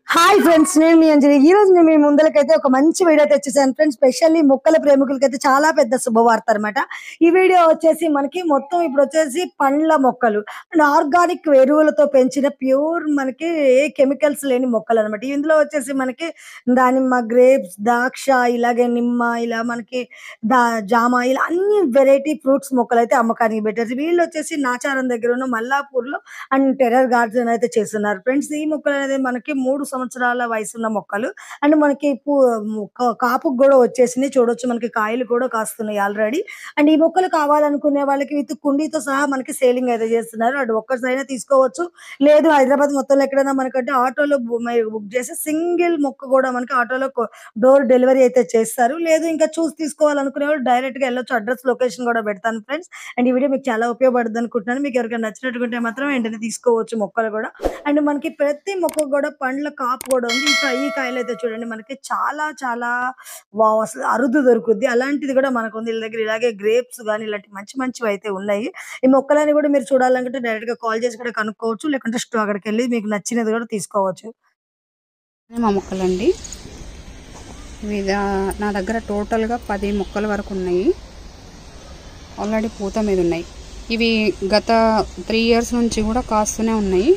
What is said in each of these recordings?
hi friends నేను మీ అంజలి ఈ రోజు నేను మీ ముందలకైతే ఒక మంచి వీడియో తెచ్చేసాను ఫ్రెండ్స్ స్పెషల్లీ మొక్కల ప్రేమికులకైతే చాలా పెద్ద శుభవార్త అనమాట ఈ వీడియో వచ్చేసి మనకి మొత్తం ఇప్పుడు వచ్చేసి పండ్ల మొక్కలు అండ్ ఆర్గానిక్ ఎరువులతో పెంచిన ప్యూర్ మనకి ఏ కెమికల్స్ లేని మొక్కలు అనమాట ఇందులో వచ్చేసి మనకి దానిమ్మ గ్రేప్స్ ద్రాక్ష ఇలాగే నిమ్మ ఇలా మనకి దా జామ ఇలా అన్ని వెరైటీ ఫ్రూట్స్ మొక్కలు అయితే అమ్మకానికి పెట్టారు వీళ్ళు వచ్చేసి నాచారం దగ్గర ఉన్న మల్లాపూర్ లో అండ్ టెర్రర్ గార్డెన్ అయితే చేస్తున్నారు ఫ్రెండ్స్ ఈ మొక్కలు అనేది మనకి మూడు సంవత్సరాల వయసున్న మొక్కలు అండ్ మనకి పూ కా- కాపుకు కూడా వచ్చేసినాయి చూడొచ్చు మనకి కాయలు కూడా కాస్తున్నాయి ఆల్రెడీ అండ్ ఈ మొక్కలు కావాలనుకునే వాళ్ళకి విత్ కుండీతో సహా మనకి సేలింగ్ అయితే చేస్తున్నారు అటు ఒక్కసారైనా తీసుకోవచ్చు లేదు హైదరాబాద్ మొత్తంలో ఎక్కడైనా మనకంటే ఆటోలో బు- మీరు బుక్ చేసి సింగిల్ మొక్క కూడా మనకి ఆటోలో డోర్ డెలివరీ అయితే చేస్తారు లేదు ఇంకా చూసి తీసుకోవాలనుకునే వాళ్ళు డైరెక్ట్ గా వెళ్ళొచ్చు అడ్రస్ లొకేషన్ కూడా పెడతాను ఫ్రెండ్స్ అండ్ ఈ వీడియో మీకు చాలా ఉపయోగపడుతుంది అనుకుంటున్నాను మీకు ఎవరికైనా నచ్చినట్టుకుంటే మాత్రం వెంటనే తీసుకోవచ్చు మొక్కలు కూడా అండ్ మనకి ప్రతి మొక్క కూడా పండ్ల కాపు కూడా ఉంది ఇంకా ఈ కాయలు అయితే చూడండి మనకి చాలా చాలా వావ్ అసలు అరుదు దొరుకుద్ది అలాంటిది కూడా మనకు ఉంది వీళ్ళ దగ్గర ఇలాగే గ్రేప్స్ కానీ ఇలాంటి మంచి మంచివి అయితే ఉన్నాయి ఈ మొక్కలని కూడా మీరు చూడాలనుకుంటే డైరెక్ట్ గా కాల్ చేసి కూడా కనుక్కోవచ్చు లేకుంటే స్టో అక్కడికి వెళ్ళి మీకు నచ్చినది కూడా తీసుకోవచ్చు మా మొక్కలండి ఇవి దా- నా దగ్గర టోటల్గా పది మొక్కల వరకు ఉన్నాయి ఆల్రెడీ పూత మీద ఉన్నాయి ఇవి గత త్రీ ఇయర్స్ నుంచి కూడా కాస్తూనే ఉన్నాయి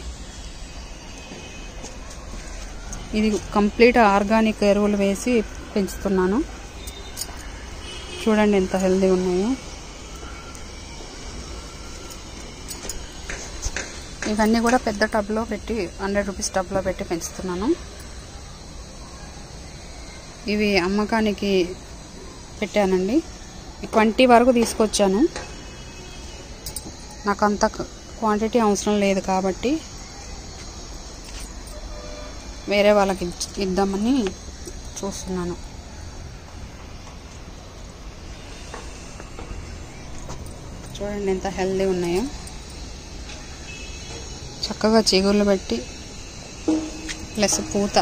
ఇది కంప్లీట్ ఆర్గానిక్ ఎరువులు వేసి పెంచుతున్నాను చూడండి ఎంత హెల్దీ ఉన్నాయో ఇవన్నీ కూడా పెద్ద టబ్లో పెట్టి హండ్రెడ్ రూపీస్ టబ్లో పెట్టి పెంచుతున్నాను ఇవి అమ్మకానికి పెట్టానండి ట్వంటీ వరకు తీసుకొచ్చాను నాకు అంత క్వాంటిటీ అవసరం లేదు కాబట్టి వేరే వాళ్ళకి ఇచ్- ఇద్దామని చూస్తున్నాను చూడండి ఎంత హెల్దీ ఉన్నాయో చక్కగా చిగుర్లు పెట్టి ప్లస్ పూత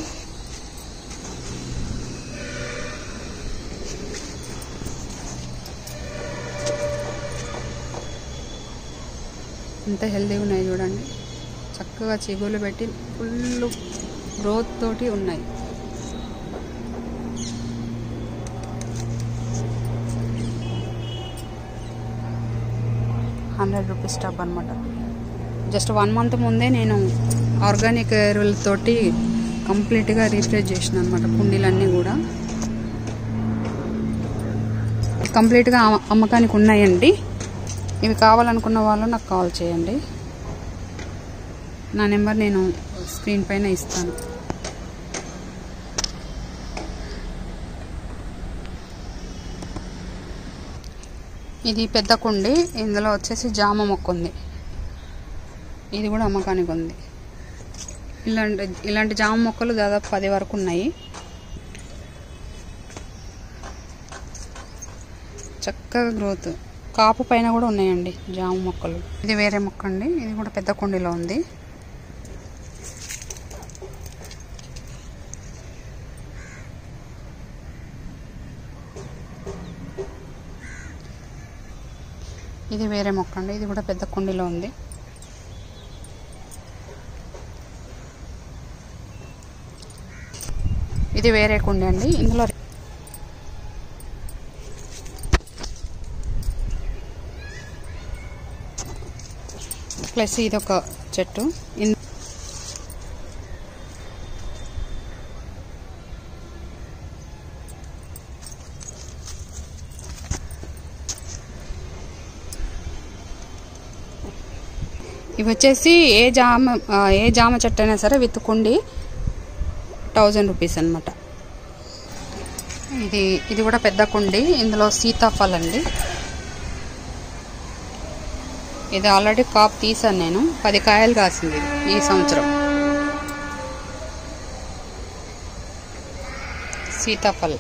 ఎంత హెల్దీగా ఉన్నాయి చూడండి చక్కగా చిగుర్లు పెట్టి ఫుల్ గ్రోత్ తోటి ఉన్నాయి హండ్రెడ్ రూపీస్ టబ్ అనమాట జస్ట్ వన్ మంత్ ముందే నేను ఆర్గానిక్ ఎరువులతోటి కంప్లీట్గా రీఫ్రెష్ చేసిన అనమాట కుండీలన్నీ కూడా కంప్లీట్గా అమ్మ- అమ్మకానికి ఉన్నాయండి ఇవి కావాలనుకున్న వాళ్ళు నాకు కాల్ చేయండి నా నెంబర్ నేను స్క్రీన్ పైన ఇస్తాను ఇది పెద్ద కుండి ఇందులో వచ్చేసి జామ మొక్క ఉంది ఇది కూడా అమ్మకానికి ఉంది ఇలాంటి ఇలాంటి జామ మొక్కలు దాదాపు పది వరకు ఉన్నాయి చక్కగా గ్రోత్ కాపు పైన కూడా ఉన్నాయండి జామ మొక్కలు ఇది వేరే మొక్క అండి ఇది కూడా పెద్ద కుండీలో ఉంది ఇది వేరే మొక్క అండి ఇది కూడా పెద్ద కుండీలో ఉంది ఇది వేరే కుండీ అండి ఇందులో ప్లస్ ఇది ఒక చెట్టు ఇన్- ఇవి వచ్చేసి ఏ జామ ఆ, ఏ జామ చెట్టు అయినా సరే విత్ కుండి థౌజండ్ రూపీస్ అనమాట ఇది ఇది కూడా పెద్ద కుండి ఇందులో సీతాఫల్ అండి ఇది ఆల్రెడీ కాప్ తీసాను నేను పది కాయలు కాసింది ఈ సంవత్సరం సీతాఫల్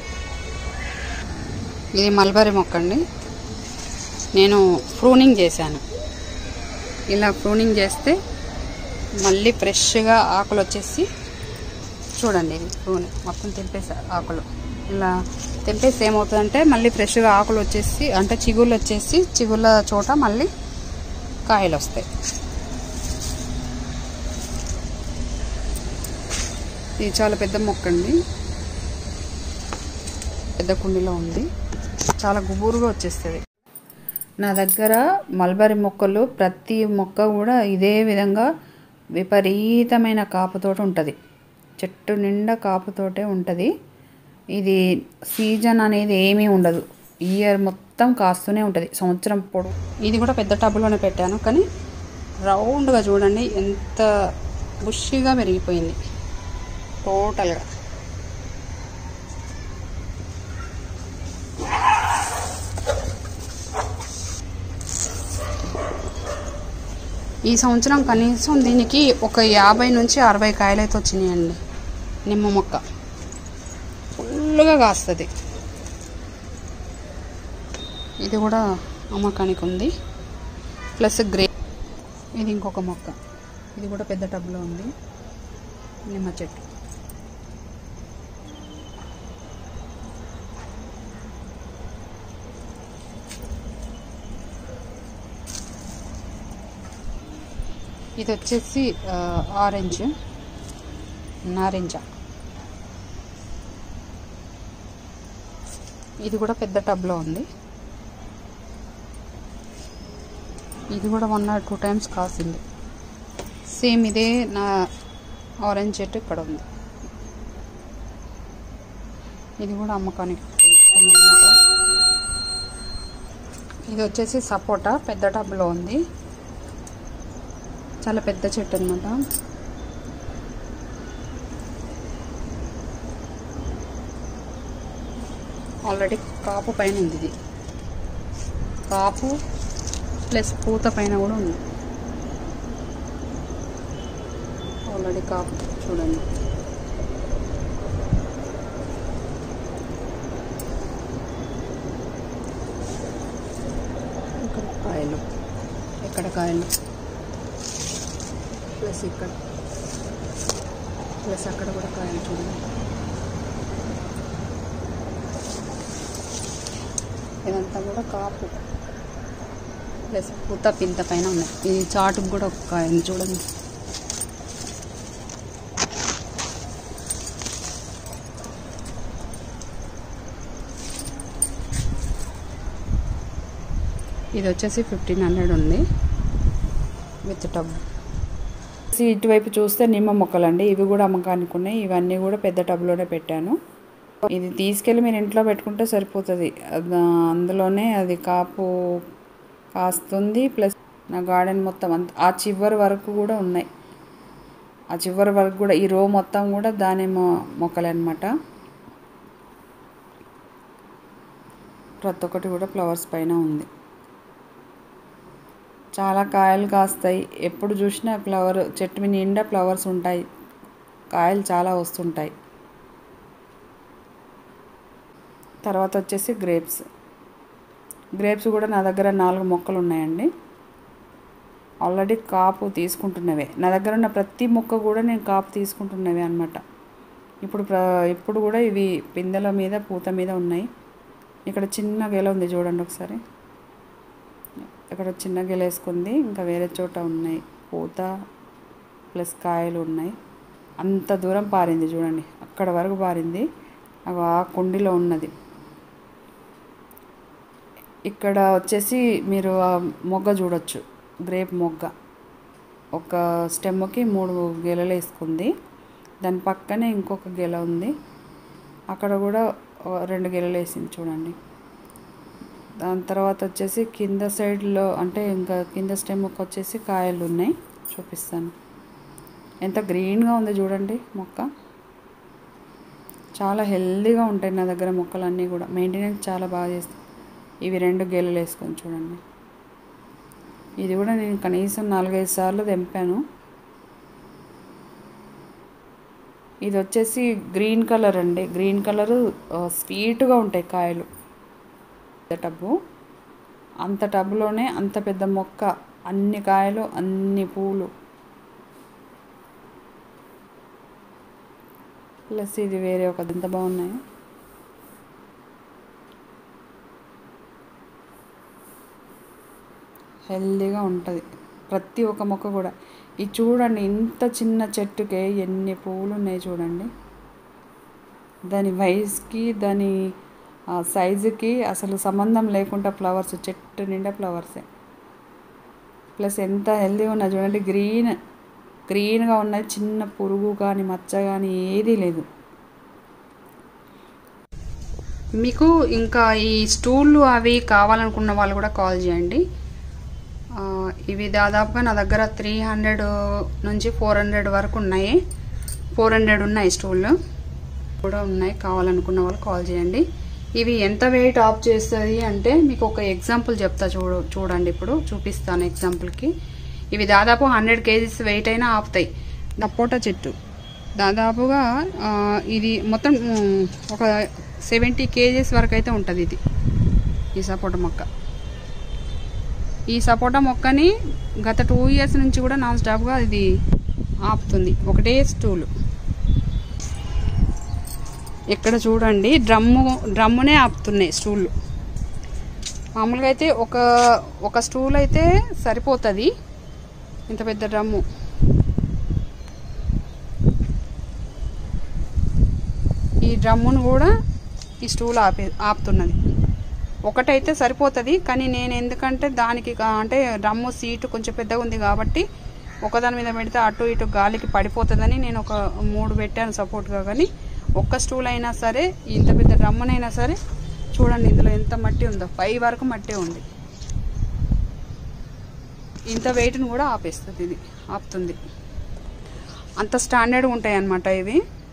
ఇది మల్బరీ మొక్క అండి నేను ప్రూనింగ్ చేశాను ఇలా ప్రూనింగ్ చేస్తే మళ్ళీ ఫ్రెష్గా ఆకులు వచ్చేసి చూడండి ఇది ప్రూన్ మొత్తం తెంపేసి ఆకులు ఇలా తెంపేసి ఏమవుతుందంటే మళ్ళీ ఫ్రెష్గా ఆకులు వచ్చేసి అంటే చిగుళ్ళు వచ్చేసి చిగుళ్ళ చోట మళ్ళీ కాయలు వస్తాయి ఇది చాలా పెద్ద మొక్క అండి పెద్ద కుండీలో ఉంది చాలా గుబురుగా వచ్చేస్తుంది నా దగ్గర మల్బరీ మొక్కలు ప్రతి మొక్క కూడా ఇదే విధంగా విపరీతమైన కాపుతోటి ఉంటుంది చెట్టు నిండా కాపుతోటే ఉంటుంది ఇది సీజన్ అనేది ఏమీ ఉండదు ఇయర్ మొత్తం కాస్తూనే ఉంటుంది సంవత్సరం పొడు ఇది కూడా పెద్ద టబ్లోనే పెట్టాను కానీ రౌండ్గా చూడండి ఎంత బుషిగా పెరిగిపోయింది టోటల్గా ఈ సంవత్సరం కనీసం దీనికి ఒక యాభై నుంచి అరవై కాయలు అయితే వచ్చినాయండి నిమ్మ మొక్క ఫుల్గా కాస్తుంది ఇది కూడా అమ్మకానికి ఉంది ప్లస్ గ్రే ఇది ఇంకొక మొక్క ఇది కూడా పెద్ద టబ్లో ఉంది నిమ్మ చెట్టు ఇది వచ్చేసి ఆ, ఆరెంజ్ నారింజ ఇది కూడా పెద్ద టబ్లో ఉంది ఇది కూడా వన్ ఆర్ టూ టైమ్స్ కాసింది సేమ్ ఇదే నా ఆరెంజ్ చెట్టు ఇక్కడ ఉంది ఇది కూడా అమ్మకానికి ఉందన్నమాట ఇది వచ్చేసి సపోటా పెద్ద టబ్లో ఉంది చాలా పెద్ద చెట్టు అనమాట ఆల్రెడీ కాపు పైన ఉంది ఇది కాపు ప్లస్ పూత పైన కూడా ఉంది ఆల్రెడీ కాపు చూడండి ఇక్కడ కాయలు ఇక్కడ కాయలు ప్లస్ ఇక్కడ ప్లస్ అక్కడ కూడా కాయలు చూడండి ఇదంతా కూడా కాపు ప్లస్ పూత పింత పైన ఉన్నాయి ఇది చాటుకు కూడా ఒక కాయ ఉంది చూడండి ఇది వచ్చేసి ఫిఫ్టీన్ హండ్రెడ్ ఉంది విత్ టబ్ ఇటువైపు చూస్తే నిమ్మ మొక్కలండి ఇవి కూడా అమ్మకానికి ఉన్నాయి ఇవన్నీ కూడా పెద్ద టబ్లోనే పెట్టాను ఇది తీసుకెళ్ళి మీరు ఇంట్లో పెట్టుకుంటే సరిపోతుంది అది- అందులోనే అది కాపు కాస్తుంది ప్లస్ నా గార్డెన్ మొత్తం అంత ఆ చివరి వరకు కూడా ఉన్నాయి ఆ చివరి వరకు కూడా ఈ రో మొత్తం కూడా దానిమ్మ మొక్కలే అనమాట ప్రతి ఒక్కటి కూడా ఫ్లవర్స్ పైన ఉంది చాలా కాయలు కాస్తాయి ఎప్పుడు చూసినా ఫ్లవర్ చెట్టు మీద నిండా ఫ్లవర్స్ ఉంటాయి కాయలు చాలా వస్తుంటాయి తర్వాత వచ్చేసి గ్రేప్స్ గ్రేప్స్ కూడా నా దగ్గర నాలుగు మొక్కలు ఉన్నాయండి ఆల్రెడీ కాపు తీసుకుంటున్నవే నా దగ్గర ఉన్న ప్రతి మొక్క కూడా నేను కాపు తీసుకుంటున్నవే అనమాట ఇప్పుడు ప్ర ఇప్పుడు కూడా ఇవి పిందెల మీద పూత మీద ఉన్నాయి ఇక్కడ చిన్న గెల ఉంది చూడండి ఒకసారి ఇక్కడ చిన్న గెల వేసుకుంది ఇంకా వేరే చోట ఉన్నాయి పూత ప్లస్ కాయలు ఉన్నాయి అంత దూరం పారింది చూడండి అక్కడ వరకు పారింది అవి ఆ కుండీలో ఉన్నది ఇక్కడ వచ్చేసి మీరు ఆ మొగ్గ చూడొచ్చు గ్రేప్ మొగ్గ ఒక స్టెమ్కి మూడు గెలలు వేసుకుంది దాని పక్కనే ఇంకొక గెల ఉంది అక్కడ కూడా ఓ రెండు గెలలు వేసింది చూడండి దాని తర్వాత వచ్చేసి కింద సైడ్లో అంటే ఇంకా కింద స్టెమ్కి వచ్చేసి కాయలు ఉన్నాయి చూపిస్తాను ఎంత గ్రీన్గా ఉంది చూడండి మొక్క చాలా హెల్దీగా ఉంటాయి నా దగ్గర మొక్కలన్నీ కూడా మెయింటెనెన్స్ చాలా బాగా చేస్తాయి ఇవి రెండు గెలలు వేసుకొని చూడండి ఇది కూడా నేను కనీసం నాలుగైదు సార్లు తెంపాను ఇది వచ్చేసి గ్రీన్ కలర్ అండి గ్రీన్ కలరు స్వీట్గా ఉంటాయి కాయలు పెద్ద టబ్బు అంత టబ్బులోనే అంత పెద్ద మొక్క అన్ని కాయలు అన్ని పూలు ప్లస్ ఇది వేరే ఒక ఎంత బాగున్నాయి హెల్దీగా ఉంటుంది ప్రతి ఒక్క మొక్క కూడా ఇది చూడండి ఇంత చిన్న చెట్టుకే ఎన్ని పువ్వులు ఉన్నాయి చూడండి దాని వయసుకి దాని ఆ, సైజుకి అసలు సంబంధం లేకుండా ఫ్లవర్స్ చెట్టు నిండా ఫ్లవర్సే ప్లస్ ఎంత హెల్దీగా ఉన్నాయి చూడండి గ్రీన్ గ్రీన్గా ఉన్నాయి చిన్న పురుగు కానీ మచ్చ కానీ ఏదీ లేదు మీకు ఇంకా ఈ స్టూళ్ళు అవి కావాలనుకున్న వాళ్ళు కూడా కాల్ చేయండి ఆ, ఇవి దాదాపుగా నా దగ్గర త్రీ హండ్రెడ్ నుంచి ఫోర్ హండ్రెడ్ వరకు ఉన్నాయి ఫోర్ హండ్రెడ్ ఉన్నాయి స్టూళ్ళు కూడా ఉన్నాయి కావాలనుకున్న వాళ్ళు కాల్ చేయండి ఇవి ఎంత వెయిట్ ఆఫ్ చేస్తుంది అంటే మీకు ఒక ఎగ్జాంపుల్ చెప్తా చూడు చూడండి ఇప్పుడు చూపిస్తాను ఎగ్జాంపుల్కి ఇవి దాదాపు హండ్రెడ్ కేజీస్ వెయిట్ అయినా ఆపుతాయి సపోటా చెట్టు దాదాపుగా ఆ, ఇది మొత్తం ఉమ్, ఒక సెవెంటీ కేజీస్ వరకు అయితే ఉంటుంది ఇది ఈ సపోటా మొక్క ఈ సపోటా మొక్కని గత టూ ఇయర్స్ నుంచి కూడా నాన్ స్టాప్గా ఇది ఆపుతుంది ఒకటే స్టూలు ఇక్కడ చూడండి డ్రమ్ము డ్రమ్మునే ఆపుతున్నాయి స్టూళ్ళు మామూలుగా అయితే ఒక ఒక స్టూల్ అయితే సరిపోతుంది ఇంత పెద్ద డ్రమ్ము ఈ డ్రమ్మును కూడా ఈ స్టూల్ ఆపే ఆపుతున్నది ఒకటైతే సరిపోతుంది కానీ నేను ఎందుకంటే దానికి కా- అంటే డ్రమ్ము సీటు కొంచెం పెద్దగా ఉంది కాబట్టి ఒకదాని మీద పెడితే అటు ఇటు గాలికి పడిపోతుందని నేను ఒక మూడు పెట్టాను సపోర్ట్గా కానీ ఒక్క స్టూల్ అయినా సరే ఇంత పెద్ద డ్రమ్మునైనా సరే చూడండి ఇందులో ఎంత మట్టి ఉందో పై వరకు మట్టి ఉంది ఇంత వెయిట్ని కూడా ఆపేస్తుంది ఇది ఆపుతుంది అంత స్టాండర్డ్గా ఉంటాయి అన్నమాట ఇవి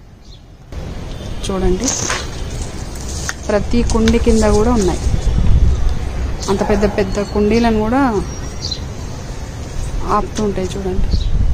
చూడండి ప్రతి కుండి కింద కూడా ఉన్నాయి అంత పెద్ద పెద్ద కుండీలను కూడా ఆపుతూ ఉంటాయి చూడండి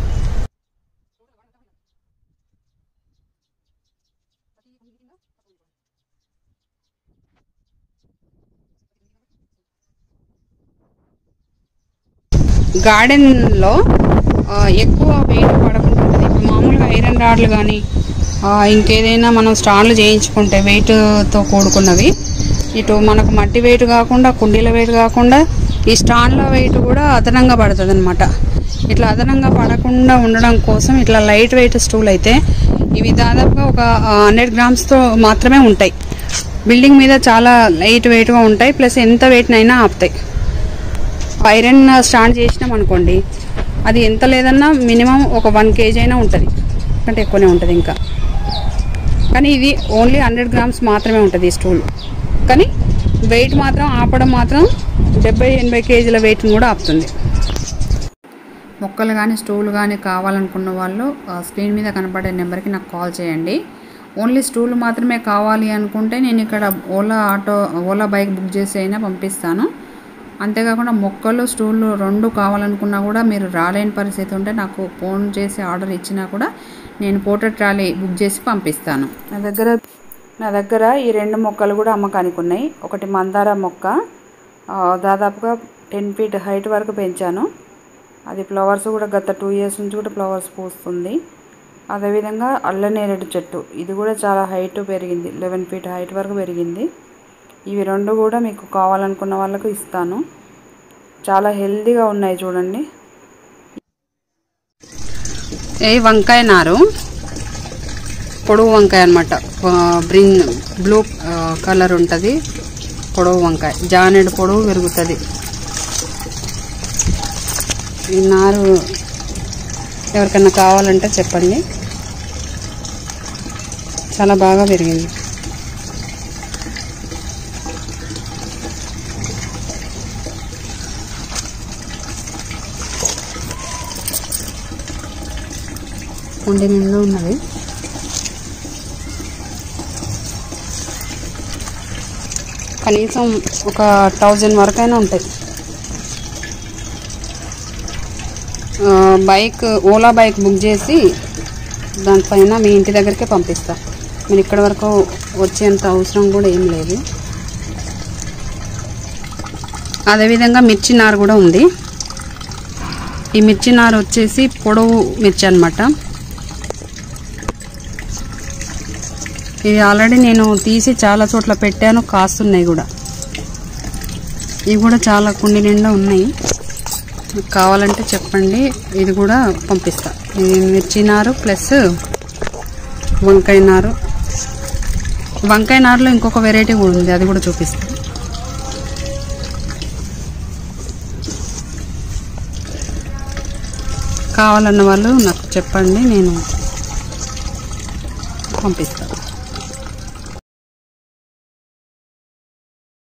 గార్డెన్లో ఆ, ఎక్కువ వెయిట్ పడకుండా ఉంటుంది ఇప్పుడు మామూలుగా ఐరన్ రాడ్లు కానీ ఇంకేదైనా మనం స్టాండ్లు చేయించుకుంటే వెయిట్తో కూడుకున్నవి ఇటు మనకు మట్టి వెయిట్ కాకుండా కుండీల వెయిట్ కాకుండా ఈ స్టాండ్ల వెయిట్ కూడా అదనంగా పడుతుంది అనమాట ఇట్లా అదనంగా పడకుండా ఉండడం కోసం ఇట్లా లైట్ వెయిట్ స్టూల్ అయితే ఇవి దాదాపుగా ఒక హండ్రెడ్ గ్రామ్స్తో మాత్రమే ఉంటాయి బిల్డింగ్ మీద చాలా లైట్ వెయిట్గా ఉంటాయి ప్లస్ ఎంత వెయిట్నైనా ఆపుతాయి ఐరన్ స్టాండ్ చేసినాం అనుకోండి అది ఎంత లేదన్నా మినిమం ఒక వన్ కేజీ అయినా ఉంటుంది అంటే ఎక్కువనే ఉంటుంది ఇంకా కానీ ఇది ఓన్లీ హండ్రెడ్ గ్రామ్స్ మాత్రమే ఉంటుంది ఈ స్టూల్ కానీ వెయిట్ మాత్రం ఆపడం మాత్రం డెబ్బై ఎనభై కేజీల వెయిట్ని కూడా ఆపుతుంది మొక్కలు కానీ స్టూల్ కానీ కావాలనుకున్న వాళ్ళు ఆ, స్క్రీన్ మీద కనపడే నెంబర్కి నాకు కాల్ చేయండి ఓన్లీ స్టూల్ మాత్రమే కావాలి అనుకుంటే నేను ఇక్కడ Ola auto Ola bike book చేసి అయినా పంపిస్తాను అంతేకాకుండా మొక్కలు స్టూళ్ళు రెండు కావాలనుకున్నా కూడా మీరు రాలేని పరిస్థితి ఉంటే నాకు ఫోన్ చేసి ఆర్డర్ ఇచ్చినా కూడా నేను పోటర్ ట్రాలీ బుక్ చేసి పంపిస్తాను నా దగ్గర నా దగ్గర ఈ రెండు మొక్కలు కూడా అమ్మకానికి ఉన్నాయి ఒకటి మందార మొక్క ఆ, దాదాపుగా టెన్ ఫీట్ హైట్ వరకు పెంచాను అది ఫ్లవర్స్ కూడా గత టూ ఇయర్స్ నుంచి కూడా ఫ్లవర్స్ పూస్తుంది అదేవిధంగా అల్లనేరేడు చెట్టు ఇది కూడా చాలా హైట్ పెరిగింది లెవెన్ ఫీట్ హైట్ వరకు పెరిగింది ఇవి రెండు కూడా మీకు కావాలనుకున్న వాళ్ళకు ఇస్తాను చాలా హెల్తీగా ఉన్నాయి చూడండి ఏ వంకాయ నారు పొడవు వంకాయ అనమాట బ్రిన్ బ్లూ కలర్ ఉంటుంది పొడవు వంకాయ జానెడు పొడవు పెరుగుతుంది ఈ నారు ఎవరికైనా కావాలంటే చెప్పండి చాలా బాగా పెరిగింది ఉండి నిండు ఉన్నది కనీసం ఒక థౌజండ్ వరకైనా ఉంటాయి ఆ, బైక్ ఓలా బైక్ బుక్ చేసి దానిపైన మీ ఇంటి దగ్గరికే పంపిస్తా మీరు ఇక్కడి వరకు వచ్చేంత అవసరం కూడా ఏం లేదు అదేవిధంగా మిర్చి నారు కూడా ఉంది ఈ మిర్చి నారు వచ్చేసి పొడవు మిర్చి అనమాట ఇది ఆల్రెడీ నేను తీసి చాలా చోట్ల పెట్టాను కాస్తున్నాయి కూడా ఇవి కూడా చాలా కుండి నిండా ఉన్నాయి కావాలంటే చెప్పండి ఇది కూడా పంపిస్తా ఇది మిర్చి నారు ప్లస్ వంకాయ నారు వంకాయ నారులో ఇంకొక వెరైటీ కూడా ఉంది అది కూడా చూపిస్తాను కావాలన్న వాళ్ళు నాకు చెప్పండి నేను పంపిస్తాను